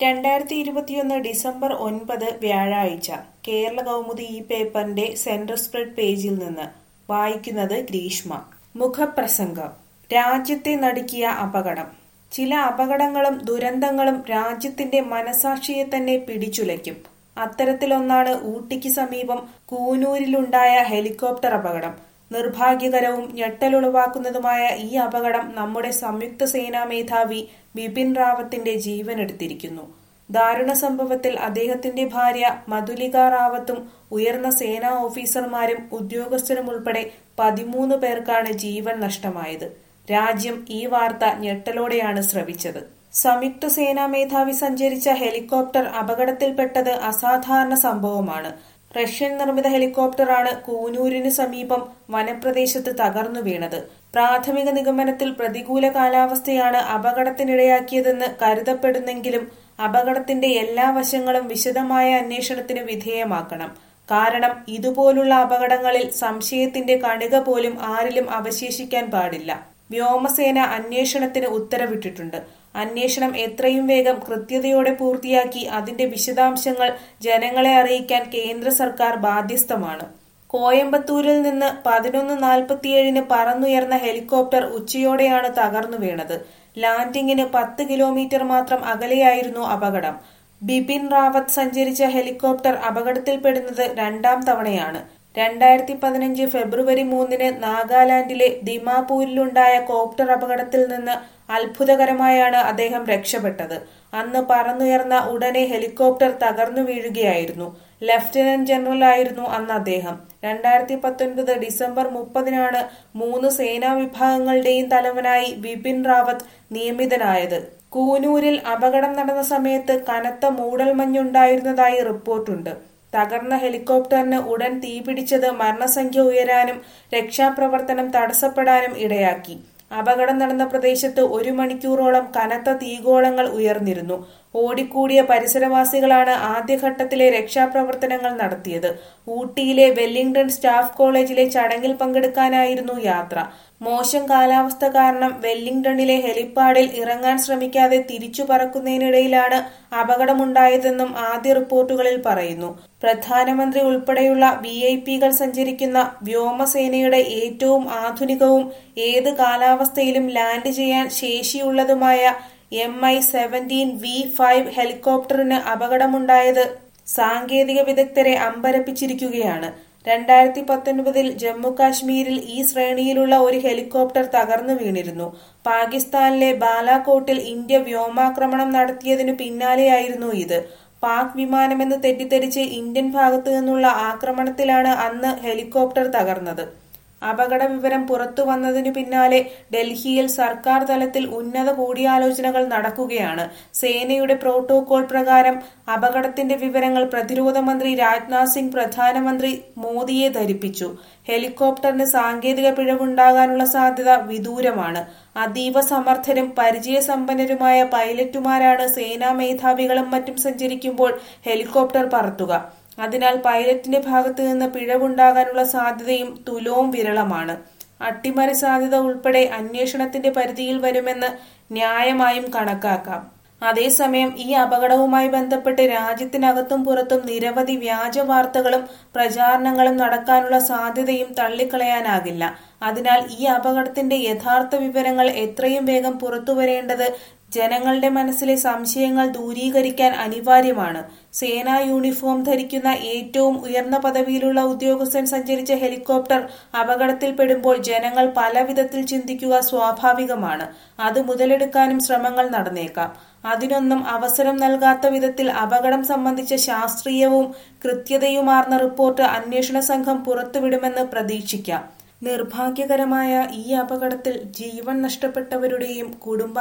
രണ്ടായിരത്തി ഇരുപത്തിയൊന്ന് ഡിസംബർ ഒൻപത് വ്യാഴാഴ്ച കേരള കൗമുദി ഈ പേപ്പറിന്റെ സെന്റർ സ്പ്രെഡ് പേജിൽ നിന്ന് വായിക്കുന്നത് ഗ്രീഷ്മ മുഖപ്രസംഗം രാജ്യത്തെ നടുക്കിയ അപകടം ചില അപകടങ്ങളും ദുരന്തങ്ങളും രാജ്യത്തിന്റെ മനസാക്ഷിയെ തന്നെ പിടിച്ചുലയ്ക്കും അത്തരത്തിലൊന്നാണ് ഊട്ടിക്ക് സമീപം കൂനൂരിലുണ്ടായ ഹെലികോപ്റ്റർ അപകടം നിർഭാഗ്യകരവും ഞെട്ടലുളവാക്കുന്നതുമായ ഈ അപകടം നമ്മുടെ സംയുക്ത സേനാ മേധാവി ബിപിൻ റാവത്തിന്റെ ജീവനെടുത്തിരിക്കുന്നു ദാരുണ സംഭവത്തിൽ അദ്ദേഹത്തിന്റെ ഭാര്യ മധുലിക റാവത്തും ഉയർന്ന സേനാ ഓഫീസർമാരും ഉദ്യോഗസ്ഥരും ഉൾപ്പെടെ പതിമൂന്ന് പേർക്കാണ് ജീവൻ നഷ്ടമായത് രാജ്യം ഈ വാർത്ത ഞെട്ടലോടെയാണ് ശ്രവിച്ചത് സംയുക്ത സേനാ മേധാവി സഞ്ചരിച്ച ഹെലികോപ്റ്റർ അപകടത്തിൽപ്പെട്ടത് അസാധാരണ സംഭവമാണ് റഷ്യൻ നിർമ്മിത ഹെലികോപ്റ്ററാണ് കൂനൂരിന് സമീപം വനപ്രദേശത്ത് തകർന്നു വീണത് പ്രാഥമിക നിഗമനത്തിൽ പ്രതികൂല കാലാവസ്ഥയാണ് അപകടത്തിനിടയാക്കിയതെന്ന് കരുതപ്പെടുന്നെങ്കിലും അപകടത്തിന്റെ എല്ലാ വശങ്ങളും വിശദമായ അന്വേഷണത്തിന് വിധേയമാക്കണം കാരണം ഇതുപോലുള്ള അപകടങ്ങളിൽ സംശയത്തിന്റെ കണിക പോലും ആരിലും അവശേഷിക്കാൻ പാടില്ല വ്യോമസേന അന്വേഷണത്തിന് ഉത്തരവിട്ടിട്ടുണ്ട് അന്വേഷണം എത്രയും വേഗം കൃത്യതയോടെ പൂർത്തിയാക്കി അതിന്റെ വിശദാംശങ്ങൾ ജനങ്ങളെ അറിയിക്കാൻ കേന്ദ്ര സർക്കാർ ബാധ്യസ്ഥമാണ് കോയമ്പത്തൂരിൽ നിന്ന് പതിനൊന്ന് നാൽപ്പത്തിയേഴിന് പറന്നുയർന്ന ഹെലികോപ്റ്റർ ഉച്ചയോടെയാണ് തകർന്നു വീണത് ലാൻഡിങ്ങിന് പത്ത് കിലോമീറ്റർ മാത്രം അകലെയായിരുന്നു അപകടം ബിപിൻ റാവത്ത് സഞ്ചരിച്ച ഹെലികോപ്റ്റർ അപകടത്തിൽപ്പെടുന്നത് രണ്ടാം തവണയാണ് രണ്ടായിരത്തി പതിനഞ്ച് ഫെബ്രുവരി മൂന്നിന് നാഗാലാൻഡിലെ ദിമാപൂരിലുണ്ടായ കോപ്റ്റർ അപകടത്തിൽ നിന്ന് അത്ഭുതകരമായാണ് അദ്ദേഹം രക്ഷപ്പെട്ടത് അന്ന് പറന്നുയർന്ന ഉടനെ ഹെലികോപ്റ്റർ തകർന്നു വീഴുകയായിരുന്നു ലഫ്റ്റനന്റ് ജനറൽ ആയിരുന്നു അന്ന് അദ്ദേഹം രണ്ടായിരത്തി പത്തൊൻപത് ഡിസംബർ മുപ്പതിനാണ് മൂന്ന് സേനാ വിഭാഗങ്ങളുടെയും തലവനായി ബിപിൻ റാവത്ത് നിയമിതനായത് കൂനൂരിൽ അപകടം നടന്ന സമയത്ത് കനത്ത മൂടൽമഞ്ഞുണ്ടായിരുന്നതായി റിപ്പോർട്ടുണ്ട് തകർന്ന ഹെലികോപ്റ്ററിന് ഉടൻ തീപിടിച്ചത് മരണസംഖ്യ ഉയരാനും രക്ഷാപ്രവർത്തനം തടസ്സപ്പെടാനും ഇടയാക്കി അപകടം നടന്ന പ്രദേശത്ത് ഒരു മണിക്കൂറോളം കനത്ത തീഗോളങ്ങൾ ഉയർന്നിരുന്നു ഓടിക്കൂടിയ പരിസരവാസികളാണ് ആദ്യഘട്ടത്തിലെ രക്ഷാപ്രവർത്തനങ്ങൾ നടത്തിയത് ഊട്ടിയിലെ വെല്ലിംഗ്ടൺ സ്റ്റാഫ് കോളേജിലെ ചടങ്ങിൽ പങ്കെടുക്കാനായിരുന്നു യാത്ര മോശം കാലാവസ്ഥ കാരണം വെല്ലിംഗ്ടണിലെ ഹെലിപ്പാഡിൽ ഇറങ്ങാൻ ശ്രമിക്കാതെ തിരിച്ചു പറക്കുന്നതിനിടയിലാണ് അപകടമുണ്ടായതെന്നും ആദ്യ റിപ്പോർട്ടുകളിൽ പറയുന്നു പ്രധാനമന്ത്രി ഉൾപ്പെടെയുള്ള വി ഐ പികൾ സഞ്ചരിക്കുന്ന വ്യോമസേനയുടെ ഏറ്റവും ആധുനികവും ഏത് കാലാവസ്ഥയിലും ലാൻഡ് ചെയ്യാൻ ശേഷിയുള്ളതുമായ M I seventeen V five ഹെലികോപ്റ്ററിന് അപകടമുണ്ടായത് സാങ്കേതിക വിദഗ്ധരെ അമ്പരപ്പിച്ചിരിക്കുകയാണ് രണ്ടായിരത്തി പത്തൊൻപതിൽ ജമ്മു കാശ്മീരിൽ ഈ ശ്രേണിയിലുള്ള ഒരു ഹെലികോപ്റ്റർ തകർന്നു വീണിരുന്നു പാകിസ്ഥാനിലെ ബാലാകോട്ടിൽ ഇന്ത്യ വ്യോമാക്രമണം നടത്തിയതിനു പിന്നാലെയായിരുന്നു ഇത് പാക് വിമാനമെന്ന് തെറ്റിദ്ധരിച്ച് ഇന്ത്യൻ ഭാഗത്തു നിന്നുള്ള ആക്രമണത്തിലാണ് അന്ന് ഹെലികോപ്റ്റർ തകർന്നത് അപകട വിവരം പുറത്തു വന്നതിനു പിന്നാലെ ഡൽഹിയിൽ സർക്കാർ തലത്തിൽ ഉന്നത കൂടിയാലോചനകൾ നടക്കുകയാണ് സേനയുടെ പ്രോട്ടോകോൾ പ്രകാരം അപകടത്തിന്റെ വിവരങ്ങൾ പ്രതിരോധ മന്ത്രി രാജ്നാഥ് സിംഗ് പ്രധാനമന്ത്രി മോദിയെ ധരിപ്പിച്ചു ഹെലികോപ്റ്ററിന് സാങ്കേതിക പിഴവുണ്ടാകാനുള്ള സാധ്യത വിദൂരമാണ് അതീവ സമർത്ഥരും പരിചയസമ്പന്നരുമായ പൈലറ്റുമാരാണ് സേനാ മേധാവികളും മറ്റും സഞ്ചരിക്കുമ്പോൾ ഹെലികോപ്റ്റർ പറത്തുക അതിനാൽ പൈലറ്റിന്റെ ഭാഗത്തു നിന്ന് പിഴവുണ്ടാകാനുള്ള സാധ്യതയും തുലവും വിരളമാണ് അട്ടിമറി സാധ്യത ഉൾപ്പെടെ അന്വേഷണത്തിന്റെ പരിധിയിൽ വരുമെന്ന് ന്യായമായും കണക്കാക്കാം അതേസമയം ഈ അപകടവുമായി ബന്ധപ്പെട്ട് രാജ്യത്തിനകത്തും പുറത്തും നിരവധി വ്യാജ വാർത്തകളും പ്രചാരണങ്ങളും നടക്കാനുള്ള സാധ്യതയും തള്ളിക്കളയാനാകില്ല അതിനാൽ ഈ അപകടത്തിന്റെ യഥാർത്ഥ വിവരങ്ങൾ എത്രയും വേഗം പുറത്തുവരേണ്ടത് ജനങ്ങളുടെ മനസ്സിലെ സംശയങ്ങൾ ദൂരീകരിക്കാൻ അനിവാര്യമാണ് സേനാ യൂണിഫോം ധരിക്കുന്ന ഏറ്റവും ഉയർന്ന പദവിയിലുള്ള ഉദ്യോഗസ്ഥൻ സഞ്ചരിച്ച ഹെലികോപ്റ്റർ അപകടത്തിൽപ്പെടുമ്പോൾ ജനങ്ങൾ പല വിധത്തിൽ ചിന്തിക്കുക സ്വാഭാവികമാണ് അത് മുതലെടുക്കാനും ശ്രമങ്ങൾ നടന്നേക്കാം അതിനൊന്നും അവസരം നൽകാത്ത വിധത്തിൽ അപകടം സംബന്ധിച്ച ശാസ്ത്രീയവും കൃത്യതയുമാർന്ന റിപ്പോർട്ട് അന്വേഷണ സംഘം പുറത്തുവിടുമെന്ന് പ്രതീക്ഷിക്കാം നിർഭാഗ്യകരമായ ഈ അപകടത്തിൽ ജീവൻ നഷ്ടപ്പെട്ടവരുടെയും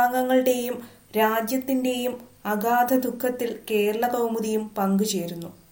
കുടുംബാംഗങ്ങളുടെയും രാജ്യത്തിന്റെയും അഗാധ ദുഃഖത്തിൽ കേരള കൗമുദിയും പങ്കുചേരുന്നു